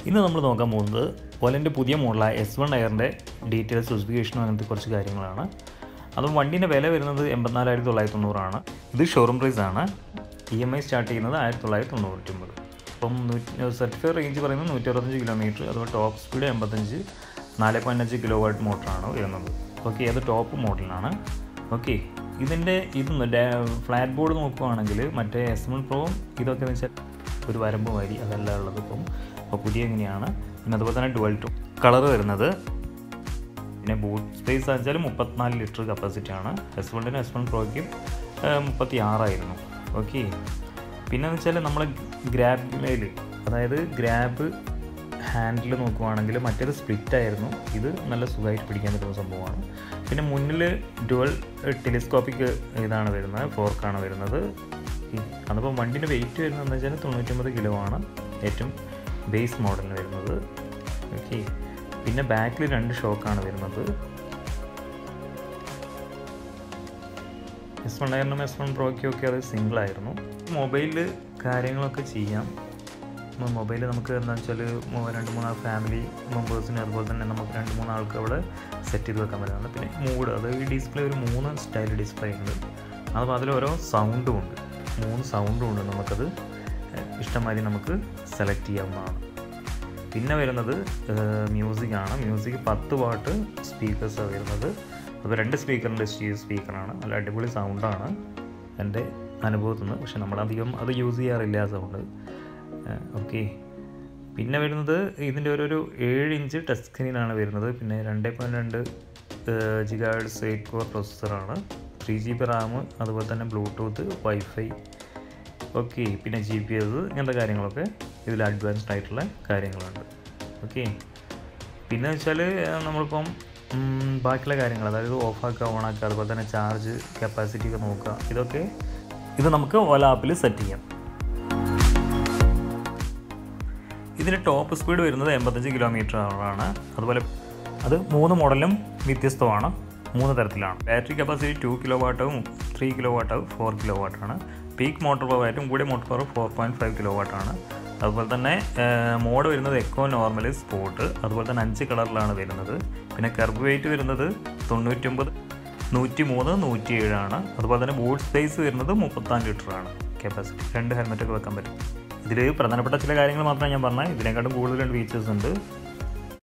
ഇന്ന് നമ്മൾ നോക്കാൻ പോകുന്നത് ഒലൻ്റെ പുതിയ മോഡലായ എസ് വൺ എയറിൻ്റെ ഡീറ്റെയിൽ സ്പെസിഫിക്കേഷനും അങ്ങനത്തെ കുറച്ച് കാര്യങ്ങളാണ് അതും വണ്ടീൻ്റെ വില വരുന്നത് എൺപത്തിനാലായിരത്തി തൊള്ളായിരത്തി തൊണ്ണൂറാണ് ഇത് ഷോറൂം പ്രൈസ് ആണ് ഇ എം ഐ സ്റ്റാർട്ട് ചെയ്യുന്നത് ആയിരത്തി തൊള്ളായിരത്തി തൊണ്ണൂറ്റൊമ്പത് അപ്പം നൂറ്റി സർട്ടിഫൈഡ് റേഞ്ച് പറയുന്നത് നൂറ്റി അറുപത്തഞ്ച് കിലോമീറ്റർ അതുപോലെ ടോപ്പ് സ്പീഡ് എൺപത്തഞ്ച് നാല് പോയിൻറ്റ് അഞ്ച് കിലോ വാട്ട് മോട്ടറാണ് വരുന്നത് ഓക്കെ അത് ടോപ്പ് മോഡലാണ് ഓക്കെ ഇതിൻ്റെ ഇത് ഫ്ലാറ്റ് ബോർഡ് നോക്കുവാണെങ്കിൽ മറ്റേ എസ് എം പ്രോ ഇതൊക്കെ എന്ന് വെച്ചാൽ ഒരു വരമ്പ് വരി അതല്ല ഉള്ളത് ഇപ്പം അപ്പോൾ പുതിയ എങ്ങനെയാണ് പിന്നെ അതുപോലെ തന്നെ ഡുവൽ ടു കളർ വരുന്നത് പിന്നെ ബൂട്ട് സ്പേസ് വെച്ചാൽ മുപ്പത്തിനാല് ലിറ്റർ കപ്പാസിറ്റി ആണ് എസ് വണ്ണിനും എസ് വൺ പ്രോയ്ക്കും മുപ്പത്തി ആറായിരുന്നു ഓക്കെ പിന്നെ വെച്ചാൽ നമ്മൾ ഗ്രാബിൽ അതായത് ഗ്രാബ് ഹാൻഡിൽ നോക്കുവാണെങ്കിൽ മറ്റേത് സ്പ്ലിറ്റ് ആയിരുന്നു ഇത് നല്ല സുഖമായിട്ട് പിടിക്കാൻ പറ്റുന്ന സംഭവമാണ് പിന്നെ മുന്നിൽ ഡുവൽ ടെലിസ്കോപ്പിക് ഇതാണ് വരുന്നത് ഫോർക്കാണ് വരുന്നത് അതിപ്പോൾ വണ്ടിൻ്റെ വെയിറ്റ് വരുന്നതെന്ന് വെച്ചാൽ തൊണ്ണൂറ്റൊമ്പത് കിലോ ആണ് ഏറ്റവും ബേസ് മോഡലിന് വരുന്നത് ഓക്കെ പിന്നെ ബാക്കിൽ രണ്ട് ഷോക്കാണ് വരുന്നത് എസ് വൺ ആയിരുന്നു എസ് വൺ പ്രോയ്ക്കും ഒക്കെ അത് സിംഗിൾ ആയിരുന്നു മൊബൈലിൽ കാര്യങ്ങളൊക്കെ ചെയ്യാം മൊബൈൽ നമുക്ക് എന്താണെന്ന് വെച്ചാൽ രണ്ട് മൂന്ന് ഫാമിലി മെമ്പേഴ്സിന് അതുപോലെ തന്നെ നമുക്ക് രണ്ട് മൂന്ന് ആൾക്ക് അവിടെ സെറ്റ് ചെയ്ത് വെക്കാൻ പറ്റുന്നതാണ് പിന്നെ മൂഡ് അത് ഈ ഡിസ്പ്ലേ ഒരു മൂന്ന് സ്റ്റൈൽ ഡിസ്പ്ലേ ഉണ്ട് അതുപോലെ അതിൽ ഓരോ സൗണ്ടും ഉണ്ട് മൂന്ന് സൗണ്ടും ഉണ്ട് നമുക്കത് ഇഷ്ടമാതിരി നമുക്ക് സെലക്ട് ചെയ്യാവുന്നതാണ് പിന്നെ വരുന്നത് മ്യൂസിക്കാണ് മ്യൂസിക് പത്ത് പാട്ട് സ്പീക്കേഴ്സാണ് വരുന്നത് അപ്പോൾ രണ്ട് സ്പീക്കറിൻ്റെ സ്റ്റീവ് സ്പീക്കറാണ് നല്ല അടിപൊളി സൗണ്ടാണ് എൻ്റെ അനുഭവത്തിൽ നിന്ന് പക്ഷെ നമ്മളധികം അത് യൂസ് ചെയ്യാറില്ല ആ സൗണ്ട് ഓക്കെ പിന്നെ വരുന്നത് ഇതിൻ്റെ ഒരു ഒരു ഏഴ് ഇഞ്ച് ടച്ച് സ്ക്രീനാണ് വരുന്നത് പിന്നെ രണ്ട് പോയിൻറ്റ് രണ്ട് ജിഗാഡ്സ് എയ്റ്റ് കോർ പ്രൊസസ്സറാണ് ത്രീ ജി ബി റാം അതുപോലെ തന്നെ ബ്ലൂടൂത്ത് വൈഫൈ ഓക്കെ പിന്നെ ജി പി എസ് ഇങ്ങനത്തെ കാര്യങ്ങളൊക്കെ ഇതിൽ അഡ്വാൻസ്ഡ് ആയിട്ടുള്ള കാര്യങ്ങളുണ്ട് ഓക്കെ പിന്നെ വെച്ചാൽ നമ്മളിപ്പം ബാക്കിയുള്ള കാര്യങ്ങൾ അതായത് ഓഫാക്കുക ഓണാക്കുക അതുപോലെ തന്നെ ചാർജ് കപ്പാസിറ്റി ഒക്കെ നോക്കുക ഇതൊക്കെ ഇത് നമുക്ക് ഓല ആപ്പിൽ സെറ്റ് ചെയ്യാം ഇതിന് ടോപ്പ് സ്പീഡ് വരുന്നത് എൺപത്തഞ്ച് കിലോമീറ്റർ ആണ് അതുപോലെ അത് മൂന്ന് മോഡലും വ്യത്യസ്തമാണ് മൂന്ന് തരത്തിലാണ് ബാറ്ററി കപ്പാസിറ്റി ടു കിലോ വാട്ടും three kilo watt four kilo വാട്ടാണ് പീക്ക് മോട്ടോർ പവർ ഏറ്റവും കൂടിയ motor power four point five kilo വാട്ടാണ് അതുപോലെ തന്നെ മോഡ് വരുന്നത് എക്കോ നോർമൽ സ്പോർട്ട് അതുപോലെ തന്നെ അഞ്ച് കളറിലാണ് വരുന്നത് പിന്നെ കർബ് വെയിറ്റ് വരുന്നത് തൊണ്ണൂറ്റൊമ്പത് നൂറ്റി മൂന്ന് നൂറ്റി ഏഴാണ് അതുപോലെ തന്നെ ബൂട്ട് സ്പേസ് വരുന്നത് മുപ്പത്താറ് ലിറ്ററാണ് കപ്പാസിറ്റി രണ്ട് ഹെൽമെറ്റൊക്കെ വെക്കാൻ പറ്റും ഇതിൽ പ്രധാനപ്പെട്ട ചില കാര്യങ്ങൾ മാത്രമേ ഞാൻ പറഞ്ഞത് ഇതിനെക്കാട്ടും കൂടുതൽ രണ്ട് ഫീച്ചേഴ്സ് ഉണ്ട്